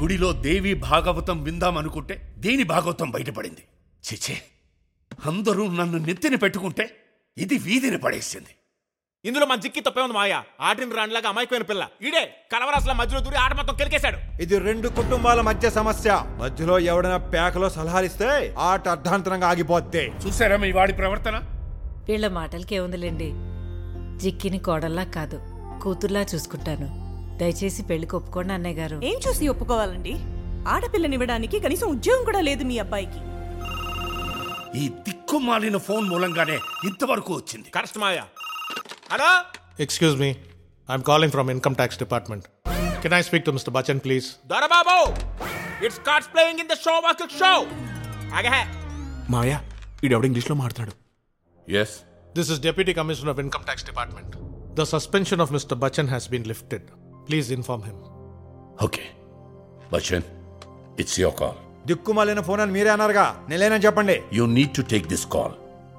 గుడిలో దేవి భాగవతం విందామనుకుంటే దేని భాగవతం బయటపడింది చిచే అందరూ నన్ను నెత్తిన పెట్టుకుంటే ఇది వీధిని పడేసింది ఇందులో మన జిక్కి తప్పే ఉంది మాయ ఆటిని రాణిలాగా అమాయకమైన పిల్ల ఈడే కలవరాసుల మధ్యలో దూరి ఆట మొత్తం కెలికేశాడు ఇది రెండు కుటుంబాల మధ్య సమస్య మధ్యలో ఎవడైనా పేకలో సలహాలు ఇస్తే ఆట అర్ధాంతరంగా ఆగిపోద్ది చూసారా మీ వాడి ప్రవర్తన వీళ్ళ మాటలకి ఏముందిలేండి జిక్కిని కోడల్లా కాదు కూతుర్లా చూసుకుంటాను దయచేసి పెళ్లికి ఒప్పుకోండి అన్నయ్య గారు ఏం చూసి ఒప్పుకోవాలండి ఆడపిల్లనివ్వడానికి కనీసం ఉద్యోగం కూడా లేదు మీ అబ్బాయికి ఈ దిక్కుమాలిన ఫోన్ మూలంగానే ఇంతవరకు వచ్చింది కరెక్ట్ మాయ hello Excuse me. I'm calling from Income Tax Department. Can I speak to Mr. Bachchan, please? Dorababu it's cards playing in the show walk show ఆగే మాయా ఈడెవడ ఇంగ్లీష్లో మాట్లాడు yes This is Deputy Commissioner of Income Tax Department. The suspension of Mr. Bachchan has been lifted. Please inform him. Okay Bachchan it's your call దిక్కుమాలిన phone అని మీరే అన్నారుగా నేనేనని చెప్పండి you need to take this call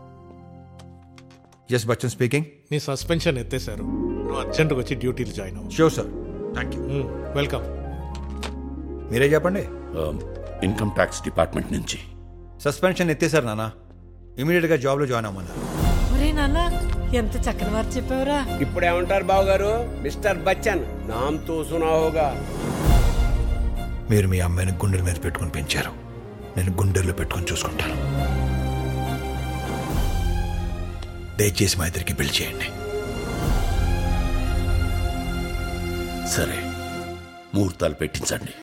yes Bachchan speaking నీ suspension ఎత్తేశారు నువ్వు అర్జెంట్గా వచ్చి డ్యూటీలు జాయిన్ అవ్వు sure sir thank you welcome మీరే చెప్పండి ఇన్కమ్ ట్యాక్స్ డిపార్ట్మెంట్ నుంచి సస్పెన్షన్ ఎత్తేసారు నాన్న ఇమీడియట్గా జాబ్లో జాయిన్ అవ్వమన్నారు ఒరే నాన్న ఎంత చక్కని వారు చెప్పావురా ఇప్పుడు ఏమంటారు బాబు గారు మిస్టర్ బచ్చన్ నామ్ తో సునా హోగా మీరు మీ అమ్మాయిని గుండెల మీద పెట్టుకుని పెంచారు నేను గుండెల్లో పెట్టుకుని చూసుకుంటాను దయచేసి మా ఇద్దరికి పెళ్లి చేయండి సరే ముహూర్తాలు పెట్టించండి